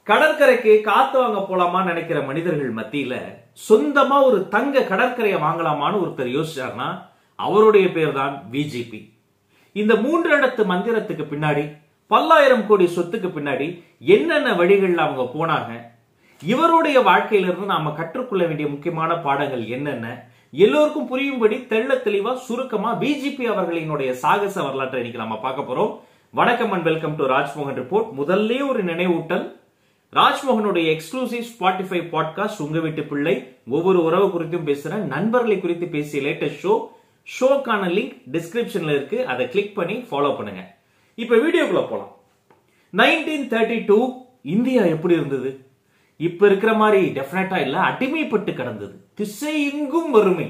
கடற்கரைக்கு காத்து வாங்க போலாமா நினைக்கிற மனிதர்கள் மத்தியில சொந்தமா ஒரு தங்க கடற்கரையை வாங்கலாமான்னு ஒருத்தர் யோசிச்சார்னா அவருடைய பேர் தான் பிஜேபி இந்த மூன்று இடத்து மந்திரத்துக்கு பின்னாடி பல்லாயிரம் கோடி சொத்துக்கு பின்னாடி என்னென்ன வழிகள்ல அவங்க போனாங்க இவருடைய வாழ்க்கையிலிருந்து நாம கற்றுக்கொள்ள வேண்டிய முக்கியமான பாடங்கள் என்னென்ன எல்லோருக்கும் புரியும்படி தெள்ள தெளிவா சுருக்கமா பிஜேபி அவர்களினுடைய சாகச வரலாற்றை இன்னைக்கு நம்ம பார்க்க போறோம் வணக்கம் and welcome to Rajmohan report முதல்ல ஒரு நினைவூட்டல் ராஜ்மோகனுடைய எக்ஸ்க்ளூசிவ் ஸ்பாட்டிஃபை பாட்காஸ்ட் உங்க வீட்டு பிள்ளை ஒவ்வொரு உறவு குறித்தும் பேசுறேன் நண்பர்களை குறித்து பேசிய லேட்டஸ்ட் ஷோ ஷோக்கான லிங்க் டிஸ்கிரிப்ஷன்ல இருக்கு அதை கிளிக் பண்ணி ஃபாலோ பண்ணுங்க இப்ப வீடியோக்குள்ள போலாம் நைன்டீன் தேர்ட்டி டூ இந்தியா எப்படி இருந்தது இப்ப இருக்கிற மாதிரி டெஃபினட்டா இல்ல அடிமைப்பட்டு கிடந்தது திசை எங்கும் வறுமை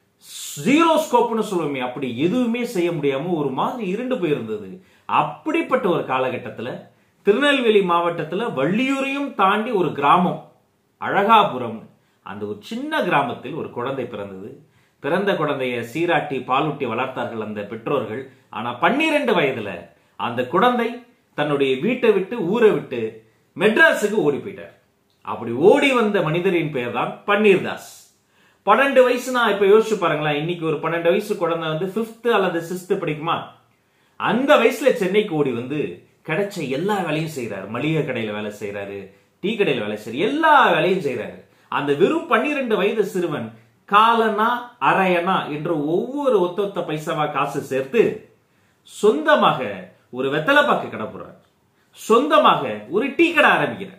ஜீரோ ஸ்கோப்னு சொல்லுவோமே அப்படி எதுவுமே செய்ய முடியாம ஒரு மாதிரி இருண்டு போயிருந்தது அப்படிப்பட்ட ஒரு காலகட்டத்துல திருநெல்வேலி மாவட்டத்துல வள்ளியூரையும் தாண்டி ஒரு கிராமம் அழகாபுரம் அந்த ஒரு சின்ன கிராமத்தில் ஒரு குழந்தை பிறந்தது பிறந்த குழந்தைய சீராட்டி பாலூட்டி வளர்த்தார்கள் அந்த பெற்றோர்கள் ஆனா பன்னிரண்டு வயதுல அந்த குழந்தை தன்னுடைய வீட்டை விட்டு ஊரை விட்டு மெட்ராஸுக்கு ஓடி போயிட்டார் அப்படி ஓடி வந்த மனிதரின் பெயர் தான் பன்னீர்தாஸ் பன்னெண்டு வயசு நான் இப்ப யோசிச்சு பாருங்களேன் இன்னைக்கு ஒரு பன்னெண்டு வயசு குழந்தை வந்து பிப்த் அல்லது சிக்ஸ்த் படிக்குமா அந்த வயசுல சென்னைக்கு ஓடி வந்து கிடைச்ச எல்லா வேலையும் செய்யறாரு மளிகை கடையில வேலை செய்யறாரு டீ கடையில வேலை செய்யறாரு எல்லா வேலையும் செய்யறாரு அந்த வெறும் பன்னிரண்டு வயது சிறுவன் காலனா அரையனா என்ற ஒவ்வொரு ஒத்த ஒத்த பைசாவா காசு சேர்த்து சொந்தமாக ஒரு வெத்தலைப்பாக்கு கடை போடுறார் சொந்தமாக ஒரு டீ கடை ஆரம்பிக்கிறார்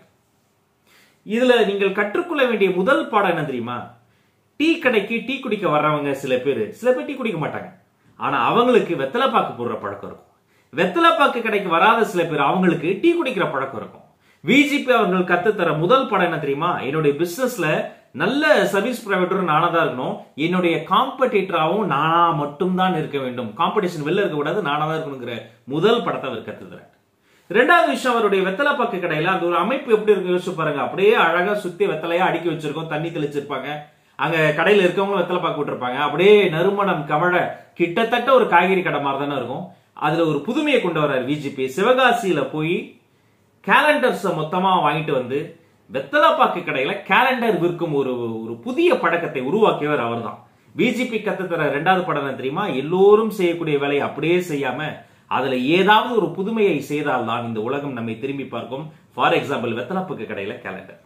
இதுல நீங்கள் கற்றுக்கொள்ள வேண்டிய முதல் பாடம் என்ன தெரியுமா டீ கடைக்கு டீ குடிக்க வர்றவங்க சில பேர் சில பேர் டீ குடிக்க மாட்டாங்க ஆனா அவங்களுக்கு வெத்தலைப்பாக்கு போடுற பழக்கம் இருக்கும் வெத்தலைப்பாக்கு கடைக்கு வராத சில பேர் அவங்களுக்கு டீ குடிக்கிற பழக்கம் இருக்கும் விஜிபி அவர்கள் கத்துத்தர முதல் படம் என்ன தெரியுமா என்னுடைய பிசினஸ்ல நல்ல சர்வீஸ் ப்ரொவைடரும் நானா தான் இருக்கணும் என்னுடைய காம்படிட்டராகவும் நானா மட்டும்தான் இருக்க வேண்டும் காம்படிஷன் வெளில இருக்க கூடாது நானா தான் இருக்கணுங்கிற முதல் படத்தை அவர் கத்துத்தரார் ரெண்டாவது விஷயம் அவருடைய வெத்தலை பாக்கு கடையில அந்த ஒரு அமைப்பு எப்படி இருக்கு யோசிச்சு பாருங்க அப்படியே அழகா சுத்தி வெத்தலையா அடுக்கி வச்சிருக்கோம் தண்ணி தெளிச்சிருப்பாங்க அங்க கடையில இருக்கவங்களும் வெத்தலை பாக்கு விட்டுருப்பாங்க அப்படியே நறுமணம் கமழ கிட்டத்தட்ட ஒரு காய்கறி கடை மாதிரி தானே இருக்கும் அதுல ஒரு புதுமையை கொண்டு வர்றாரு விஜிபி சிவகாசியில போய் கேலண்டர்ஸ் மொத்தமா வாங்கிட்டு வந்து வெத்தலைப்பாக்கு கடையில கேலண்டர் விற்கும் ஒரு ஒரு புதிய பழக்கத்தை உருவாக்கியவர் அவர்தான் பிஜேபி கத்துத்தர ரெண்டாவது படம் என்ன தெரியுமா எல்லோரும் செய்யக்கூடிய வேலையை அப்படியே செய்யாம அதுல ஏதாவது ஒரு புதுமையை செய்தால்தான் இந்த உலகம் நம்மை திரும்பி பார்க்கும் ஃபார் எக்ஸாம்பிள் வெத்தலைப்பாக்கு கடையில கேலண்டர்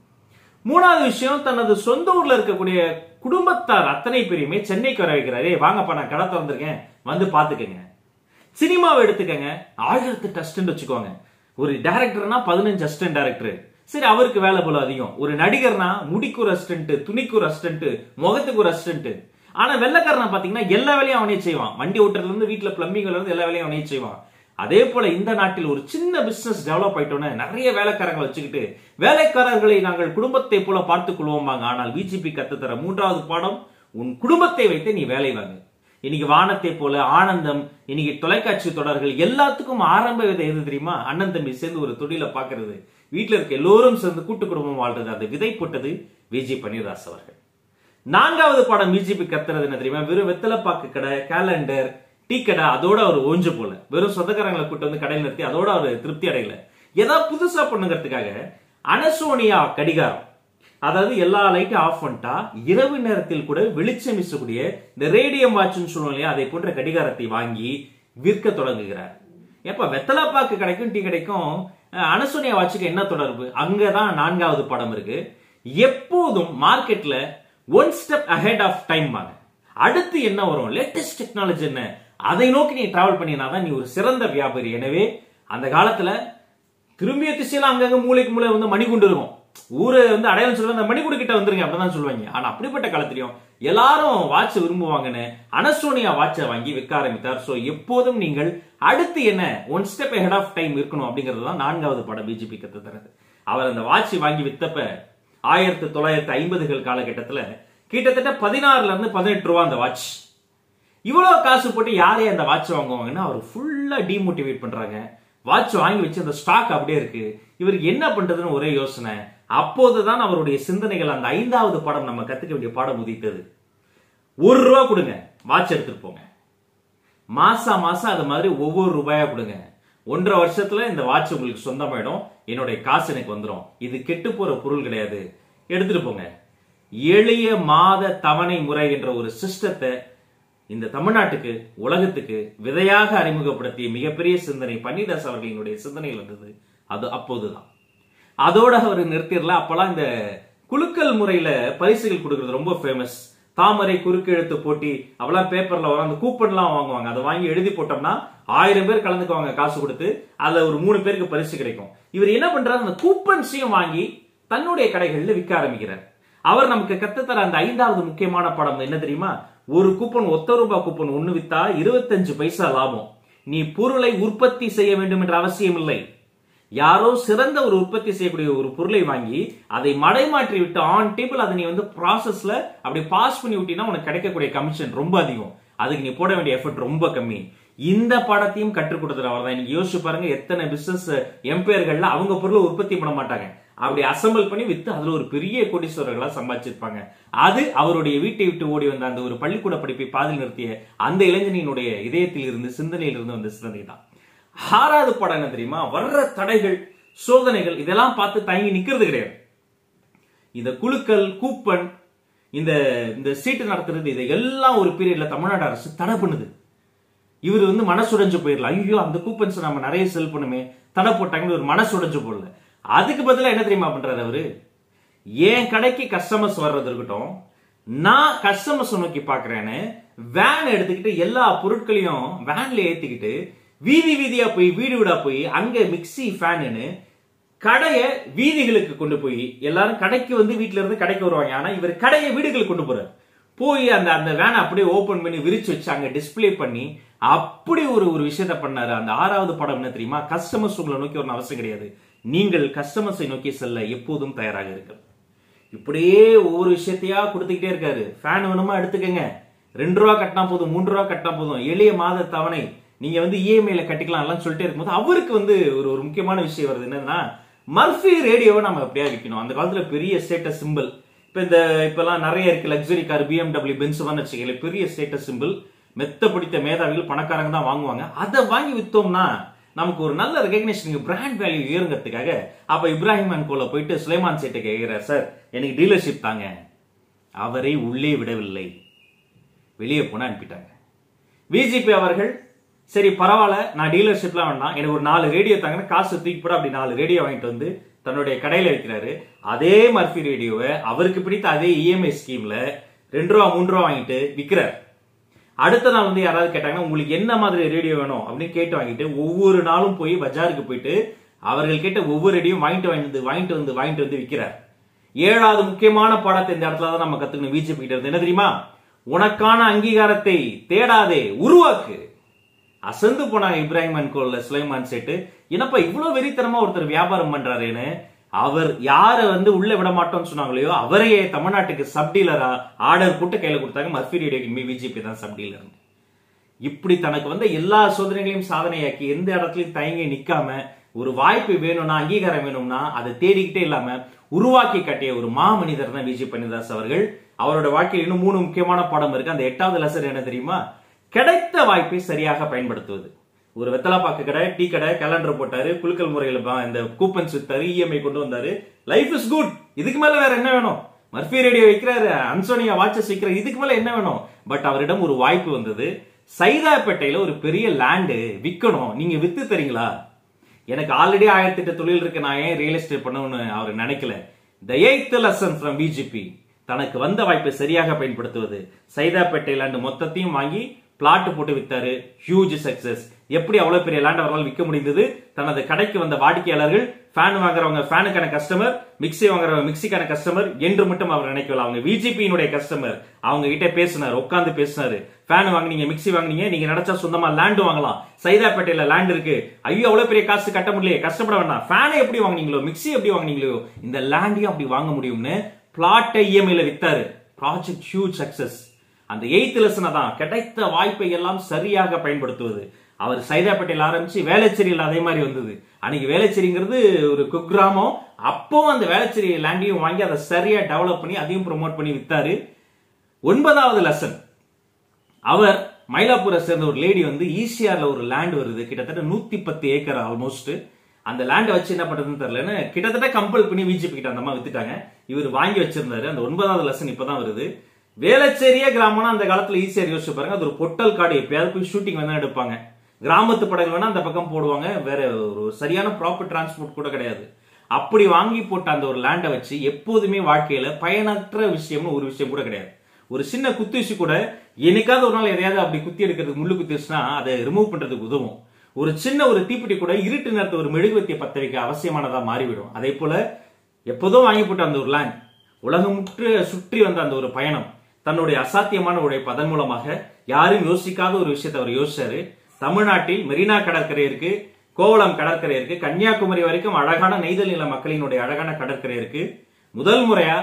மூணாவது விஷயம் தனது சொந்த ஊர்ல இருக்கக்கூடிய குடும்பத்தார் அத்தனை பேரையுமே சென்னைக்கு வர வைக்கிறாரு "ஏய், வாங்கப்பா நான் கடை திறந்திருக்கேன் வந்து பாத்துக்கங்க சினிமாவை எடுத்துக்கங்க ஆயிரத்து டஸ்ட்னு வச்சுக்கோங்க ஒரு டைரக்டர்னா பதினஞ்சு அசிஸ்டன்ட் டைரக்டர் சரி அவருக்கு வேலை போல அதிகம் ஒரு நடிகர்னா முடிக்கு ஒரு அசிஸ்டன்ட் துணிக்கு ஒரு அசிஸ்டன்ட் முகத்துக்கு ஒரு அசிஸ்டன்ட் ஆனா வெள்ளக்காரனா பாத்தீங்கன்னா எல்லா வேலையும் அவனே செய்வான் வண்டி ஓட்டுறதுல இருந்து வீட்டுல பிளம்பிங்ல இருந்து எல்லா வேலையும் அவனே செய்வான் அதே போல இந்த நாட்டில் ஒரு சின்ன பிசினஸ் டெவலப் ஆயிட்டோன்னு நிறைய வேலைக்காரங்களை வச்சுக்கிட்டு வேலைக்காரர்களை நாங்கள் குடும்பத்தை போல பார்த்துக் கொள்வோமாங்க ஆனால் பிஜேபி கத்துத்தர மூன்றாவது பாடம் உன் குடும்பத்தை வைத்து நீ வேலை வாங்கு இன்னைக்கு வானத்தை போல ஆனந்தம் இன்னைக்கு தொலைக்காட்சி தொடர்கள் எல்லாத்துக்கும் ஆரம்ப விதை எது தெரியுமா அண்ணன் தம்பி சேர்ந்து ஒரு தொழில பாக்குறது வீட்டுல இருக்க எல்லோரும் சேர்ந்து கூட்டு குடும்பம் வாழ்றது அந்த விதை போட்டது விஜய் பன்னீர்தாஸ் அவர்கள் நான்காவது பாடம் பிஜேபி கத்துறது என்ன தெரியுமா வெறும் வெத்தலைப்பாக்கு கடை கேலண்டர் டீ கடை அதோட அவர் ஓஞ்சு போல வெறும் சொந்தக்காரங்களை கூட்டு வந்து கடையில் நிறுத்தி அதோட அவர் திருப்தி அடையல ஏதாவது புதுசா பண்ணுங்கிறதுக்காக அனசோனியா கடிகாரம் அதாவது எல்லா லைட்டும் ஆஃப் பண்ணிட்டா இரவு நேரத்தில் கூட வெளிச்சம் வீசக்கூடிய இந்த ரேடியம் வாட்ச்னு சொல்லுவோம் இல்லையா அதை போன்ற கடிகாரத்தை வாங்கி விற்க தொடங்குகிறார் எப்ப வெத்தலைப்பாக்கு கிடைக்கும் டீ கிடைக்கும் அஹ், அனசோனியா வாட்சுக்கு என்ன தொடர்பு அங்கதான் நான்காவது படம் இருக்கு எப்போதும் மார்க்கெட்ல one step ahead of time வாங்க அடுத்து என்ன வரும் லேட்டஸ்ட் டெக்னாலஜி என்ன அதை நோக்கி நீ டிராவல் பண்ணினாதான் நீ ஒரு சிறந்த வியாபாரி எனவே அந்த காலத்துல திரும்பிய திசையில அங்கங்க மூளைக்கு மூளை வந்து மணிகுண்டு இருக்கும் ஊரு வந்து அடையாளம் சொல்லுவாங்க அந்த மணிகுண்டு கிட்ட வந்துருங்க அப்படிதான் சொல்லுவாங்க ஆனா அப்படிப்பட்ட காலத்திலையும் எல்லாரும் வாட்ச் விரும்புவாங்கன்னு அனசோனியா வாட்சை வாங்கி விற்க ஆரம்பித்தார் சோ எப்போதும் நீங்கள் அடுத்து என்ன one step ahead of time இருக்கணும் அப்படிங்கிறது தான் நான்காவது படம் பிஜேபி கத்து தரது அவர் அந்த வாட்ச் வாங்கி வித்தப்ப ஆயிரத்தி தொள்ளாயிரத்தி ஐம்பதுகள் காலகட்டத்துல கிட்டத்தட்ட பதினாறுல இருந்து பதினெட்டு ரூபா அந்த வாட்ச் இவ்வளவு காசு போட்டு யாரே அந்த வாட்ச் வாங்குவாங்கன்னா அவர் ஃபுல்லா டிமோட்டிவேட் பண்றாங்க வாட்ச் வாங்கி வச்சு அந்த ஸ்டாக் அப்படியே இருக்கு இவருக்கு என்ன பண்றதுன்னு ஒரே யோசனை அப்போதுதான் அவருடைய சிந்தனைகள் அந்த ஐந்தாவது பாடம் நம்ம கத்துக்க வேண்டிய பாடம் உதித்தது ஒரு ரூபா கொடுங்க வாட்ச் எடுத்துட்டு போங்க மாசா மாசம் அது மாதிரி ஒவ்வொரு ரூபாயா கொடுங்க ஒன்றரை வருஷத்துல இந்த வாட்ச் உங்களுக்கு சொந்தமாயிடும் என்னுடைய காசு எனக்கு வந்துடும் இது கெட்டு போற பொருள் கிடையாது எடுத்துட்டு போங்க எளிய மாத தவணை முறை என்ற ஒரு சிஸ்டத்தை இந்த தமிழ்நாட்டுக்கு உலகத்துக்கு விதையாக அறிமுகப்படுத்திய மிகப்பெரிய சிந்தனை பன்னிதாஸ் அவர்களினுடைய சிந்தனையில் இருந்தது அது அப்போதுதான் அதோட அவர் நிறுத்திடல அப்பெல்லாம் இந்த குலுக்கல் முறையில பரிசுகள் கொடுக்கறது ரொம்ப ஃபேமஸ் தாமரை குறுக்கெழுத்து போட்டி அப்பெல்லாம் பேப்பர்ல வரும் அந்த கூப்பன்லாம் வாங்குவாங்க அதை வாங்கி எழுதி போட்டோம்னா ஆயிரம் பேர் கலந்துக்குவாங்க காசு கொடுத்து அதுல ஒரு மூணு பேருக்கு பரிசு கிடைக்கும் இவர் என்ன பண்றாரு அந்த கூப்பன்ஸையும் வாங்கி தன்னுடைய கடைகளில் விற்க ஆரம்பிக்கிறார் அவர் நமக்கு கத்துத்தர அந்த ஐந்தாவது முக்கியமான படம் என்ன தெரியுமா ஒரு கூப்பன் ஒத்த ரூபாய் கூப்பன் ஒண்ணு வித்தா இருபத்தஞ்சு பைசா லாபம் நீ பொருளை உற்பத்தி செய்ய வேண்டும் என்ற அவசியம் இல்லை யாரோ சிறந்த ஒரு உற்பத்தி செய்யக்கூடிய ஒரு பொருளை வாங்கி அதை மடைமாற்றி விட்டு ஆன் டேபிள் அதை நீ வந்து ப்ராசஸ்ல அப்படி பாஸ் பண்ணி விட்டீங்கன்னா உனக்கு கிடைக்கக்கூடிய கமிஷன் ரொம்ப அதிகம் அதுக்கு நீ போட வேண்டிய எஃபர்ட் ரொம்ப கம்மி இந்த படத்தையும் கற்றுக் கொடுத்துரு அவர் தான் இன்னைக்கு யோசிச்சு பாருங்க எத்தனை பிசினஸ் எம்பையர்கள்ல அவங்க பொருளை உற்பத்தி பண்ண மாட்டாங்க அப்படி அசம்பிள் பண்ணி வித்து அதுல ஒரு பெரிய கோடீஸ்வரர்களா சம்பாதிச்சிருப்பாங்க அது அவருடைய வீட்டை விட்டு ஓடி வந்த அந்த ஒரு பள்ளிக்கூட படிப்பை பாதில் நிறுத்திய அந்த இளைஞனினுடைய இதயத்தில் இருந்து சிந்தனையில் இருந்து வந்த சிந்தனை தான் ஆறாவது படம் என்ன தெரியுமா வர்ற தடைகள் சோதனைகள் இதெல்லாம் பார்த்து தயங்கி நிக்கிறது கிடையாது இந்த குழுக்கள் கூப்பன் இந்த இந்த சீட்டு நடத்துறது இதை எல்லாம் ஒரு பீரியட்ல தமிழ்நாடு அரசு தடை பண்ணுது இவர் வந்து மனசுடைஞ்சு போயிடலாம் ஐயோ அந்த கூப்பன்ஸ் நம்ம நிறைய செல் பண்ணுமே தடை போட்டாங்கன்னு ஒரு மனசுடைஞ்சு போடல அதுக்கு பதிலா என்ன தெரியுமா பண்றாரு அவரு என் கடைக்கு கஸ்டமர்ஸ் வர்றது இருக்கட்டும் நான் கஸ்டமர்ஸ் நோக்கி பாக்குறேன்னு வேன் எடுத்துக்கிட்டு எல்லா பொருட்களையும் வேன்ல ஏத்திக்கிட்டு வீதி வீதியா போய் வீடு வீடா போய் அங்க மிக்சி ஃபேனுன்னு கடைய வீதிகளுக்கு கொண்டு போய் எல்லாரும் கடைக்கு வந்து வீட்ல இருந்து கடைக்கு வருவாங்க ஆனா இவர் கடையை வீடுகளுக்கு கொண்டு போறாரு போய் அந்த அந்த வேனை அப்படியே ஓபன் பண்ணி விரிச்சு வச்சு அங்க டிஸ்ப்ளே பண்ணி அப்படி ஒரு ஒரு விஷயத்த பண்ணாரு அந்த ஆறாவது படம் என்ன தெரியுமா கஸ்டமர்ஸ் உங்களை நோக்கி ஒரு அவசியம் கிடையாது நீங்கள் கஸ்டமர்ஸை நோக்கி செல்ல எப்போதும் தயாராக இருங்கள் இப்படியே ஒவ்வொரு விஷயத்தையா கொடுத்துக்கிட்டே இருக்காரு ஃபேன் வேணுமா எடுத்துக்கங்க ரெண்டு ரூபா கட்டினா போதும் மூன்று ரூபா கட்டினா போதும் எளிய மாத தவணை நீங்க வந்து இஎம்ஐல கட்டிக்கலாம் எல்லாம் சொல்லிட்டே இருக்கும்போது அவருக்கு வந்து ஒரு ஒரு முக்கியமான விஷயம் வருது என்னன்னா மர்ஃபி ரேடியோவை நம்ம எப்படியா விற்கணும் அந்த காலத்துல பெரிய ஸ்டேட்டஸ் சிம்பிள் இப்ப இந்த இப்பெல்லாம் நிறைய இருக்கு லக்ஸரி கார் பிஎம்டபிள்யூ பென்ஸ் வச்சுக்கல பெரிய ஸ்டேட்டஸ் சிம்பிள் மெத்த பிடித்த மேதாவிகள் பணக்காரங்க தான் வாங்குவாங்க அதை வாங்கி வித்தோம்னா நமக்கு ஒரு நல்ல ரெகக்னேஷன் பிராண்ட் வேல்யூ ஏறுங்கிறதுக்காக அப்ப இப்ராஹிம் அண்ட் கோல போயிட்டு சுலைமான் சேட்டை கேட்கிறார் சார் எனக்கு டீலர்ஷிப் தாங்க அவரை உள்ளே விடவில்லை வெளியே போன அனுப்பிட்டாங்க பிஜேபி அவர்கள் சரி பரவாயில்ல நான் டீலர்ஷிப்லாம் வேண்டாம் எனக்கு ஒரு நாலு ரேடியோ தாங்கன்னு காசு தூக்கி போட அப்படி நாலு ரேடியோ வாங்கிட்டு வந்து தன்னுடைய கடையில வைக்கிறாரு அதே மர்ஃபி ரேடியோவை அவருக்கு பிடித்த அதே இஎம்ஐ ஸ்கீம்ல ரெண்டு ரூபா மூன்று ரூபா வாங்கிட்டு விற்கிறார் அடுத்த நாள் வந்து யாராவது கேட்டாங்கன்னா உங்களுக்கு என்ன மாதிரி ரேடியோ வேணும் அப்படின்னு கேட்டு வாங்கிட்டு ஒவ்வொரு நாளும் போய் பஜாருக்கு போயிட்டு அவர்கள் கேட்ட ஒவ்வொரு ரேடியோ வாங்கிட்டு வந்து வாங்கிட்டு வந்து வாங்கிட்டு வந்து விற்கிறார் ஏழாவது முக்கியமான பாடத்தை இந்த இடத்துல தான் நம்ம கத்துக்கணும் பிஜேபி கிட்ட இருந்து என்ன தெரியுமா உனக்கான அங்கீகாரத்தை தேடாதே உருவாக்கு அசந்து போனாங்க இப்ராஹிம் அன்கோல்ல சுலைமான் சேட்டு என்னப்பா இவ்வளவு வெறித்தனமா ஒருத்தர் வியாபாரம் பண்றாருன்னு அவர் யார வந்து உள்ள விட மாட்டோம்னு சொன்னாங்களோ அவரையே தமிழ்நாட்டுக்கு சப் டீலரா ஆர்டர் போட்டு கையில கொடுத்தாங்க மர்ஃபி ரேடியோக்கு பிஜேபி தான் சப் டீலர் இப்படி தனக்கு வந்த எல்லா சோதனைகளையும் சாதனையாக்கி எந்த இடத்துலயும் தயங்கி நிக்காம ஒரு வாய்ப்பு வேணும்னா அங்கீகாரம் வேணும்னா அதை தேடிக்கிட்டே இல்லாம உருவாக்கி காட்டிய ஒரு மாமனிதர் தான் விஜய் பன்னிதாஸ் அவர்கள் அவரோட வாழ்க்கையில் இன்னும் மூணு முக்கியமான பாடம் இருக்கு அந்த எட்டாவது லெசன் என்ன தெரியுமா கிடைத்த வாய்ப்பை சரியாக பயன்படுத்துவது ஒரு வெத்தலாப்பாக்கு கடை டீ கடை கேலண்டர் போட்டாரு குலுக்கல் முறையில பா- இந்த கூப்பன்ஸ் வித்தாரு இஎம்ஐ கொண்டு வந்தாரு லைஃப் இஸ் குட் இதுக்கு மேல வேற என்ன வேணும் மர்ஃபி ரேடியோ வைக்கிறாரு அன்சோனியா வாட்சஸ் வைக்கிறாரு இதுக்கு மேல என்ன வேணும் பட் அவரிடம் ஒரு வாய்ப்பு வந்தது சைதாப்பேட்டையில ஒரு பெரிய லேண்டு விற்கணும் நீங்க வித்து தரீங்களா எனக்கு ஆல்ரெடி ஆயிரத்தி எட்டு தொழில் இருக்கு நான் ஏன் ரியல் எஸ்டேட் பண்ணணும்னு அவர் நினைக்கல the eighth lesson from BJP தனக்கு வந்த வாய்ப்பை சரியாக பயன்படுத்துவது சைதாப்பேட்டை லேண்ட் மொத்தத்தையும் வாங்கி பிளாட் போட்டு வித்தாரு ஹியூஜ் சக்சஸ் எப்படி அவ்வளவு பெரிய லேண்ட் அவரால் விற்க முடிந்தது தனது கடைக்கு வந்த வாடிக்கையாளர்கள் ஃபேன் வாங்குறவங்க ஃபேனுக்கான கஸ்டமர் மிக்ஸி வாங்குறவங்க மிக்ஸிக்கான கஸ்டமர் என்று மட்டும் அவர் நினைக்கல அவங்க பிஜேபியினுடைய கஸ்டமர் அவங்க கிட்ட பேசினார் உட்கார்ந்து பேசினாரு ஃபேன் வாங்குனீங்க மிக்ஸி வாங்குனீங்க நீங்க நினைச்சா சொந்தமா லேண்ட் வாங்கலாம் சைதாப்பேட்டையில லேண்ட் இருக்கு ஐயோ அவ்வளவு பெரிய காசு கட்ட முடியல கஷ்டப்பட வேண்டாம் ஃபேனை எப்படி வாங்குனீங்களோ மிக்ஸி எப்படி வாங்குனீங்களோ இந்த லேண்டையும் அப்படி வாங்க முடியும்னு பிளாட்டை இஎம்ஐல வித்தாரு ப்ராஜெக்ட் ஹியூஜ் சக்சஸ் அந்த எய்த் லெசனை தான் கிடைத்த வாய்ப்பை எல்லாம் சரியாக பயன்படுத்துவது அவர் சைதாப்பேட்டையில் ஆரம்பிச்சு வேளச்சேரியில் அதே மாதிரி வந்தது அன்னைக்கு வேளச்சேரிங்கிறது ஒரு குக்கிராமம் அப்போ அந்த வேளச்சேரி லேண்டையும் வாங்கி அதை சரியா டெவலப் பண்ணி அதையும் ப்ரோமோட் பண்ணி வித்தாரு ஒன்பதாவது லெசன் அவர் மயிலாப்பூரை சேர்ந்த ஒரு லேடி வந்து ஈசிஆர்ல ஒரு லேண்ட் வருது கிட்டத்தட்ட நூத்தி பத்து ஏக்கர் ஆல்மோஸ்ட் அந்த லேண்டை வச்சு என்ன பண்றதுன்னு தெரியலன்னு கிட்டத்தட்ட கம்பல் பண்ணி பிஜேபி கிட்ட அந்த அம்மா வித்துட்டாங்க இவர் வாங்கி வச்சிருந்தாரு அந்த ஒன்பதாவது லெசன் இப்பதான் வருது வேளச்சேரியே கிராமம்னா அந்த காலத்துல ஈஸியா யோசிச்சு பாருங்க அது ஒரு பொட்டல் காடு எப்பயாவது போய் ஷூட்டிங் வேணா எடுப்பாங்க கிராமத்து படங்கள் வேணா அந்த பக்கம் போடுவாங்க வேற ஒரு சரியான ப்ராப்பர் டிரான்ஸ்போர்ட் கூட கிடையாது அப்படி வாங்கி போட்ட அந்த ஒரு லேண்டை வச்சு எப்போதுமே வாழ்க்கையில பயனற்ற விஷயம்னு ஒரு விஷயம் கூட கிடையாது ஒரு சின்ன குத்துச்சு கூட என்னைக்காவது ஒரு நாள் எதையாவது அப்படி குத்தி எடுக்கிறதுக்கு முள்ளு குத்திச்சுன்னா அதை ரிமூவ் பண்றதுக்கு உதவும் ஒரு சின்ன ஒரு தீப்பெட்டி கூட இருட்டு நேரத்தை ஒரு மெழுகுவத்தியை பத்த வைக்க அவசியமானதா மாறிவிடும் அதே போல எப்போதும் வாங்கி போட்ட அந்த ஒரு லேண்ட் உலகம் முற்று சுற்றி வந்த அந்த ஒரு பயணம் தன்னுடைய அசாத்தியமான உழைப்பு அதன் மூலமாக யாரும் யோசிக்காத ஒரு விஷயத்தை அவர் யோசிச்சாரு தமிழ்நாட்டில் மெரினா கடற்கரை இருக்கு கோவளம் கடற்கரை இருக்கு கன்னியாகுமரி வரைக்கும் அழகான நெய்தல் நில மக்களினுடைய அழகான கடற்கரை இருக்கு முதல் முறையா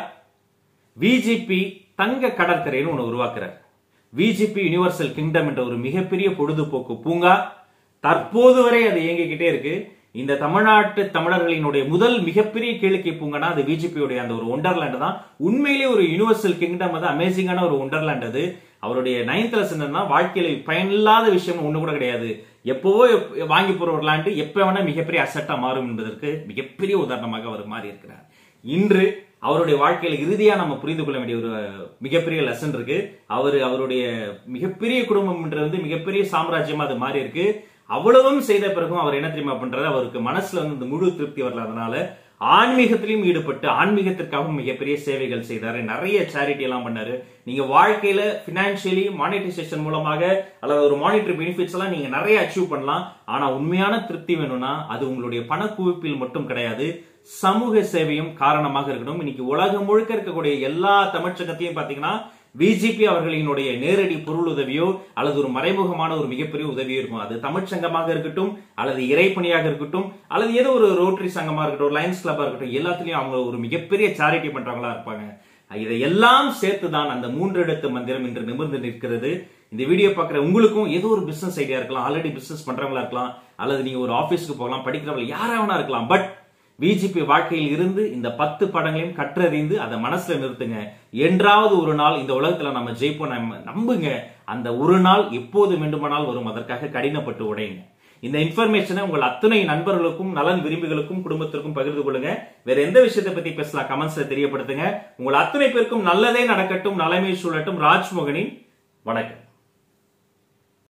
விஜிபி தங்க கடற்கரைன்னு ஒன்று உருவாக்குறார் விஜிபி யுனிவர்சல் கிங்டம் என்ற ஒரு மிகப்பெரிய பொழுதுபோக்கு பூங்கா தற்போது வரை அது இயங்கிக்கிட்டே இருக்கு இந்த தமிழ்நாட்டு தமிழர்களினுடைய முதல் மிகப்பெரிய கேளிக்கை பூங்கனா அது பிஜேபியுடைய அந்த ஒரு ஒண்டர்லேண்ட் தான் உண்மையிலேயே ஒரு யுனிவர்சல் கிங்டம் அது அமேசிங்கான ஒரு ஒண்டர்லேண்ட் அது அவருடைய நைன்த் லெசன் என்ன வாழ்க்கையில பயனில்லாத விஷயம் ஒண்ணு கூட கிடையாது எப்பவோ எப்- வாங்கி போற ஒரு லேண்டு எப்ப வேணா மிகப்பெரிய அசட்டா மாறும் என்பதற்கு மிகப்பெரிய உதாரணமாக அவர் மாறி இருக்கிறார் இன்று அவருடைய வாழ்க்கையில இறுதியா நம்ம புரிந்து கொள்ள வேண்டிய ஒரு மிகப்பெரிய லெசன் இருக்கு அவரு அவருடைய மிகப்பெரிய குடும்பம் வந்து மிகப்பெரிய சாம்ராஜ்யமா அது மாறி இருக்கு அவ்வளவும் செய்த பிறகும் அவர் என்ன தெரியுமா பண்றாரு அவருக்கு மனசுல வந்து இந்த முழு திருப்தி வரல அதனால ஆன்மீகத்திலையும் ஈடுபட்டு ஆன்மீகத்திற்காகவும் மிகப்பெரிய சேவைகள் செய்தாரு நிறைய சேரிட்டி எல்லாம் பண்ணாரு நீங்க வாழ்க்கையில பினான்சியலி மானிட்டைசேஷன் மூலமாக அல்லது ஒரு மானிட்டரி பெனிஃபிட்ஸ் எல்லாம் நீங்க நிறைய அச்சீவ் பண்ணலாம் ஆனா உண்மையான திருப்தி வேணும்னா அது உங்களுடைய பண குவிப்பில் மட்டும் கிடையாது சமூக சேவையும் காரணமாக இருக்கணும் இன்னைக்கு உலகம் முழுக்க இருக்கக்கூடிய எல்லா தமிழ்ச்சங்கத்தையும் பாத்தீங்கன்னா பிஜேபி அவர்களினுடைய நேரடி பொருள் உதவியோ அல்லது ஒரு மறைமுகமான ஒரு மிகப்பெரிய உதவியோ இருக்கும் அது தமிழ்ச்சங்கமாக இருக்கட்டும் அல்லது இறைப்பணியாக இருக்கட்டும் அல்லது ஏதோ ஒரு ரோட்டரி சங்கமா இருக்கட்டும் லைன்ஸ் கிளப்பா இருக்கட்டும் எல்லாத்துலயும் அவங்க ஒரு மிகப்பெரிய சேரிட்டி பண்றவங்களா இருப்பாங்க இதையெல்லாம் சேர்த்துதான் அந்த மூன்று எழுத்து மந்திரம் இன்று நிமிர்ந்து நிற்கிறது இந்த வீடியோ பார்க்குற உங்களுக்கும் ஏதோ ஒரு பிசினஸ் ஐடியா இருக்கலாம் ஆல்ரெடி பிசினஸ் பண்றவங்களா இருக்கலாம் அல்லது நீங்க ஒரு ஆபீஸ்க்கு போகலாம் படிக்கிறவங்க யாரா வேணா இருக்கலாம் பட் பிஜேபி வாழ்க்கையில் இருந்து இந்த பத்து படங்களையும் கற்றறிந்து அதை மனசுல நிறுத்துங்க என்றாவது ஒரு நாள் இந்த உலகத்துல நம்ம ஜெயிப்போம் நம்ம நம்புங்க அந்த ஒரு நாள் எப்போது வேண்டுமானால் வரும் அதற்காக கடினப்பட்டு உடையுங்க இந்த இன்ஃபர்மேஷனை உங்கள் அத்தனை நண்பர்களுக்கும் நலன் விரும்பிகளுக்கும் குடும்பத்திற்கும் பகிர்ந்து கொள்ளுங்க வேற எந்த விஷயத்தை பத்தி பேசலாம் கமெண்ட்ஸ்ல தெரியப்படுத்துங்க உங்கள் அத்தனை பேருக்கும் நல்லதே நடக்கட்டும் நலமே சூழட்டும் ராஜ்மோகனின் வணக்கம்